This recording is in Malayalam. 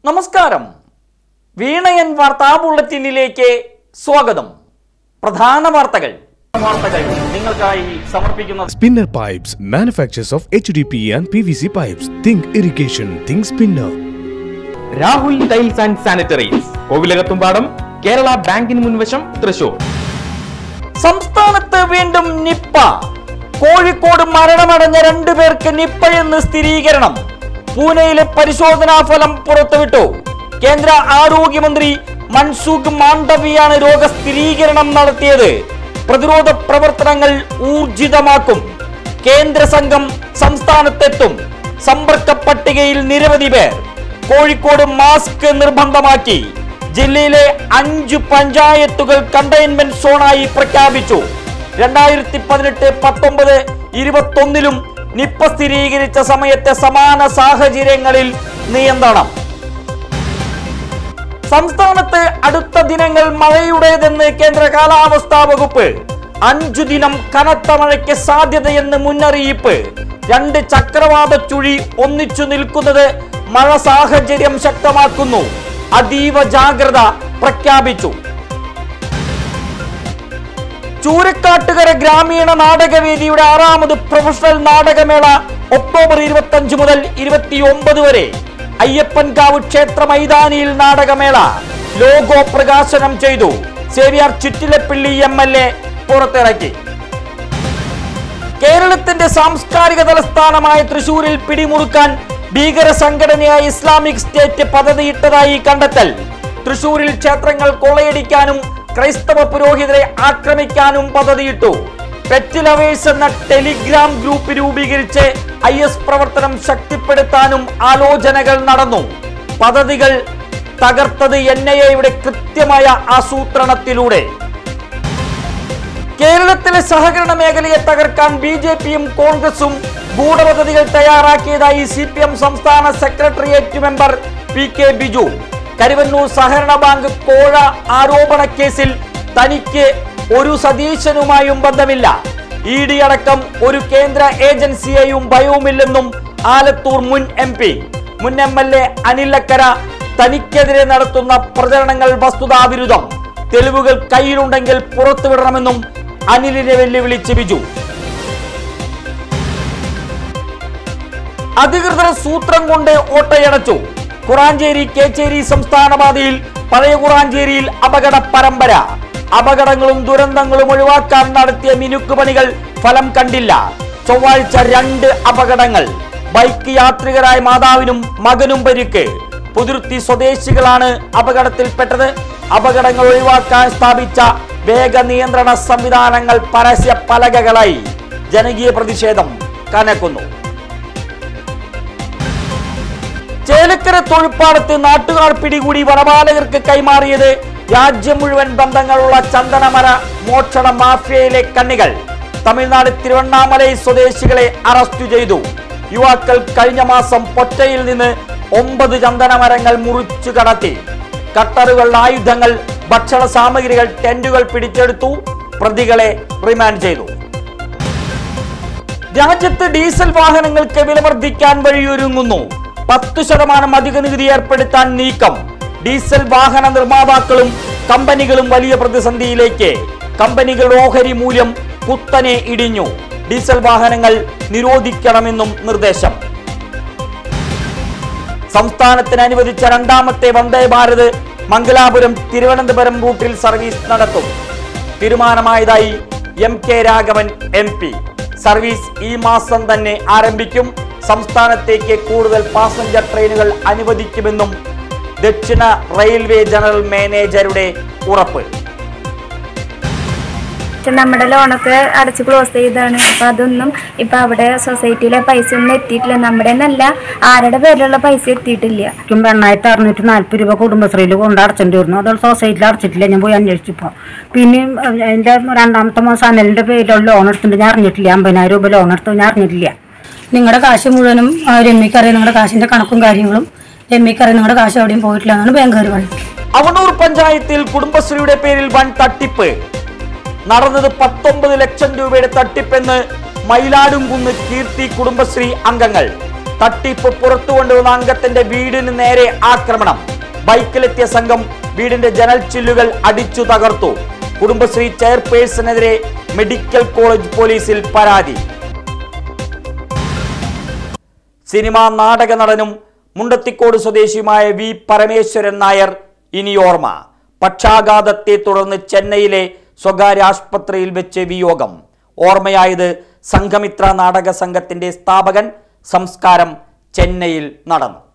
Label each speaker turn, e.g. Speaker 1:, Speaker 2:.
Speaker 1: നമസ്കാരം വീണയൻ വാർത്താ ബുള്ളറ്റിനിലേക്ക് സ്വാഗതം പ്രധാന വാർത്തകൾ വാർത്തകൾ നിങ്ങൾക്കായി സമർപ്പിക്കുന്നത്
Speaker 2: Spinner Pipes manufactures of HDP and PVC pipes. Think irrigation, think spinner.
Speaker 3: Rahul tiles and sanitaries Kovilakathumpadam Kerala ബാങ്കിന് മുൻവശം തൃശൂർ
Speaker 1: സംസ്ഥാനത്ത് വീണ്ടും നിപ്പ കോഴിക്കോട് മരണമടഞ്ഞ രണ്ടു പേർക്ക് നിപ്പയെന്ന് സ്ഥിരീകരണം പൂനെയിലെ പരിശോധനാ ഫലം പുറത്തുവിട്ടു കേന്ദ്ര ആരോഗ്യമന്ത്രി മൻസുഖ് മാണ്ഡവിയാണ് രോഗസ്ഥിരീകരണം നടത്തിയത് പ്രതിരോധ പ്രവർത്തനങ്ങൾ ഊർജിതമാക്കും കേന്ദ്ര സംഘം സംസ്ഥാനത്തെത്തും സമ്പർക്ക പട്ടികയിൽ നിരവധി പേർ കോഴിക്കോട് മാസ്ക് നിർബന്ധമാക്കി ജില്ലയിലെ അഞ്ച് പഞ്ചായത്തുകൾ കണ്ടെയ്ൻമെന്റ് സോണായി പ്രഖ്യാപിച്ചു രണ്ടായിരത്തി പതിനെട്ട് പത്തൊമ്പത് ഇരുപത്തൊന്നിലും നിപ്പ സ്ഥിരീകരിച്ച സമയത്തെ സമാന സാഹചര്യങ്ങളിൽ നിയന്ത്രണം സംസ്ഥാനത്ത് അടുത്ത ദിനങ്ങൾ മഴയുടേതെന്ന് കേന്ദ്ര കാലാവസ്ഥാ വകുപ്പ് അഞ്ചു ദിനം കനത്ത മഴയ്ക്ക് സാധ്യതയെന്ന് മുന്നറിയിപ്പ് രണ്ട് ചക്രവാത ചുഴി ഒന്നിച്ചു നിൽക്കുന്നത് മഴ സാഹചര്യം ശക്തമാക്കുന്നു അതീവ ജാഗ്രത പ്രഖ്യാപിച്ചു ചൂരക്കാട്ടുകര ഗ്രാമീണ നാടകവേദിയുടെ ആറാമത് പ്രൊഫഷണൽ നാടകമേള ഒക്ടോബർ ഇരുപത്തി അഞ്ച് മുതൽ ഇരുപത്തിയൊമ്പത് വരെ അയ്യപ്പൻകാവ് ക്ഷേത്ര മൈതാനിയിൽ നാടകമേള ലോഗോ പ്രകാശനം ചെയ്തു Xavier Chittilappilly M L A പുറത്തിറക്കി കേരളത്തിന്റെ സാംസ്കാരിക തലസ്ഥാനമായ തൃശൂരിൽ പിടിമുറുക്കാൻ ഭീകര സംഘടനയായ ഇസ്ലാമിക് സ്റ്റേറ്റ് പദ്ധതിയിട്ടതായി കണ്ടെത്തൽ തൃശൂരിൽ ക്ഷേത്രങ്ങൾ കൊള്ളയടിക്കാനും ക്രൈസ്തവ പുരോഹിതരെ ആക്രമിക്കാനും പദ്ധതിയിട്ടു പെറ്റ് ലവേഴ്സ് എന്ന ടെലിഗ്രാം ഗ്രൂപ്പ് രൂപീകരിച്ച് ഐ എസ് പ്രവർത്തനം ശക്തിപ്പെടുത്താനും ആലോചനകൾ നടന്നു പദ്ധതികൾ തകർത്തത് എൻ ഐ എയുടെ കൃത്യമായ ആസൂത്രണത്തിലൂടെ കേരളത്തിലെ സഹകരണ മേഖലയെ തകർക്കാൻ ബി ജെ പിയും കോൺഗ്രസും ഗൂഢപദ്ധതികൾ തയ്യാറാക്കിയതായി സി പി എം സംസ്ഥാന secretariat member P K Biju Karuvannur സഹകരണ ബാങ്ക് കോഴ ആരോപണ കേസിൽ തനിക്ക് ഒരു സതീശനുമായും ബന്ധമില്ല ഇ ഡി അടക്കം ഒരു കേന്ദ്ര ഏജൻസിയെയും ഭയവുമില്ലെന്നും ആലത്തൂർ മുൻ എം പി മുൻ എം എൽ എ അനിലക്കര തനിക്കെതിരെ നടത്തുന്ന പ്രചരണങ്ങൾ വസ്തുതാവിരുദ്ധം തെളിവുകൾ കയ്യിലുണ്ടെങ്കിൽ പുറത്തുവിടണമെന്നും അനിലിനെ വെല്ലുവിളിച്ച് ബിജു അധികൃതർ സൂത്രം കൊണ്ട് ഓട്ടയടച്ചു കുറാഞ്ചേരി കേച്ചേരി സംസ്ഥാന പാതയിൽ പഴയ കുറാഞ്ചേരിയിൽ അപകട പരമ്പര അപകടങ്ങളും ദുരന്തങ്ങളും ഒഴിവാക്കാൻ നടത്തിയ മിനുക്കുപണികൾ ഫലം കണ്ടില്ല ചൊവ്വാഴ്ച രണ്ട് അപകടങ്ങൾ ബൈക്ക് യാത്രികരായ മാതാവിനും മകനും പരിക്ക് പുതുരുത്തി സ്വദേശികളാണ് അപകടത്തിൽപ്പെട്ടത് അപകടങ്ങൾ ഒഴിവാക്കാൻ സ്ഥാപിച്ച വേഗ നിയന്ത്രണ സംവിധാനങ്ങൾ പരസ്യ പലകകളായി ജനകീയ പ്രതിഷേധം കനക്കുന്നു ചേലക്കര തൊഴിപ്പാടത്ത് നാട്ടുകാർ പിടികൂടി വനപാലകർക്ക് കൈമാറിയത് രാജ്യം മുഴുവൻ ബന്ധങ്ങളുള്ള ചന്ദനമര മോഷണ മാഫിയയിലെ കണ്ണികൾ തമിഴ്നാട് തിരുവണ്ണാമലൈ സ്വദേശികളെ അറസ്റ്റ് ചെയ്തു യുവാക്കൾ കഴിഞ്ഞ മാസം പൊറ്റയിൽ നിന്ന് ഒമ്പത് ചന്ദനമരങ്ങൾ മുറിച്ചു കടത്തി കട്ടറുകൾ ആയുധങ്ങൾ ഭക്ഷണ സാമഗ്രികൾ ടെന്റുകൾ പിടിച്ചെടുത്തു പ്രതികളെ റിമാൻഡ് ചെയ്തു രാജ്യത്ത് ഡീസൽ വാഹനങ്ങൾക്ക് വില വർദ്ധിക്കാൻ വഴിയൊരുങ്ങുന്നു പത്ത് ശതമാനം അധിക നികുതി ഏർപ്പെടുത്താൻ നീക്കം ഡീസൽ വാഹന നിർമ്മാതാക്കളും കമ്പനികളും വലിയ പ്രതിസന്ധിയിലേക്ക് കമ്പനികളുടെ ഓഹരി മൂല്യം കുത്തനെ ഇടിഞ്ഞു ഡീസൽ വാഹനങ്ങൾ നിരോധിക്കണമെന്നും നിർദ്ദേശം സംസ്ഥാനത്തിന് അനുവദിച്ച രണ്ടാമത്തെ വന്ദേ ഭാരത് മംഗലാപുരം തിരുവനന്തപുരം റൂട്ടിൽ സർവീസ് നടത്തും തീരുമാനമായതായി M K Raghavan M P service ഈ മാസം തന്നെ ആരംഭിക്കും സംസ്ഥാനത്തേക്ക് കൂടുതൽ പാസഞ്ചർ ട്രെയിനുകൾ അനുവദിക്കുമെന്നും ദക്ഷിണ റെയിൽവേ ജനറൽ മാനേജരുടെ ഉറപ്പ്
Speaker 4: പക്ഷെ നമ്മുടെ ലോണൊക്കെ അടച്ച് ക്ലോസ് ചെയ്താണ് അപ്പൊ അതൊന്നും ഇപ്പൊ അവിടെ സൊസൈറ്റിയിലെ പൈസ ഒന്നും എത്തിയിട്ടില്ല നമ്മുടെ എന്നല്ല ആരുടെ പേരിലുള്ള പൈസ എത്തിയിട്ടില്ല
Speaker 5: എനിക്കും എണ്ണായിരത്തി അറുന്നൂറ്റി നാൽപ്പത് രൂപ കുടുംബശ്രീയിൽ കൊണ്ട് അടച്ചേണ്ടിയിരുന്നു അത് സൊസൈറ്റിയിൽ അടച്ചിട്ടില്ല ഞാൻ പോയി അന്വേഷിച്ചപ്പോൾ പിന്നെയും അഹ് എൻ്റെ രണ്ടാമത്തെ മാസം അനലിൻ്റെ പേരിലുള്ള ലോൺ എടുത്തിട്ട് ഞാൻ അറിഞ്ഞിട്ടില്ല അമ്പതിനായിരം രൂപ ലോൺ എടുത്ത് ഞാൻ അറിഞ്ഞിട്ടില്ല നിങ്ങളുടെ കാശ് മുഴുവനും ആ, രമ്യക്കറിയാം നിങ്ങളുടെ കാശിൻ്റെ കണക്കും കാര്യങ്ങളും രമ്യക്കറിയാം നിങ്ങളുടെ കാശ് എവിടെയും പോയിട്ടില്ല എന്നാണ് ബാങ്കുകാർ പറയുന്നത്
Speaker 1: അവണൂർ പഞ്ചായത്തിൽ കുടുംബശ്രീയുടെ പേരിൽ വൻ തട്ടിപ്പ് നടന്നത് പത്തൊമ്പത് ലക്ഷം രൂപയുടെ തട്ടിപ്പെന്ന് മയിലാടുംകുന്ന് കീർത്തി കുടുംബശ്രീ അംഗങ്ങൾ തട്ടിപ്പ് പുറത്തു കൊണ്ടുവന്ന അംഗത്തിന്റെ വീടിന് നേരെ ആക്രമണം ബൈക്കിലെത്തിയ സംഘം വീടിന്റെ ജനൽ ചില്ലുകൾ അടിച്ചു തകർത്തു കുടുംബശ്രീ ചെയർപേഴ്സണെതിരെ മെഡിക്കൽ കോളേജ് പോലീസിൽ പരാതി സിനിമാ നാടക നടനും മുണ്ടത്തിക്കോട് സ്വദേശിയുമായ വി പരമേശ്വരൻ നായർ ഇനി ഓർമ്മ പക്ഷാഘാതത്തെ തുടർന്ന് ചെന്നൈയിലെ സ്വകാര്യ ആശുപത്രിയിൽ വെച്ച് വിയോഗം ഓർമ്മയായത് സംഘമിത്ര നാടക സംഘത്തിന്റെ സ്ഥാപകൻ സംസ്കാരം ചെന്നൈയിൽ നടന്നു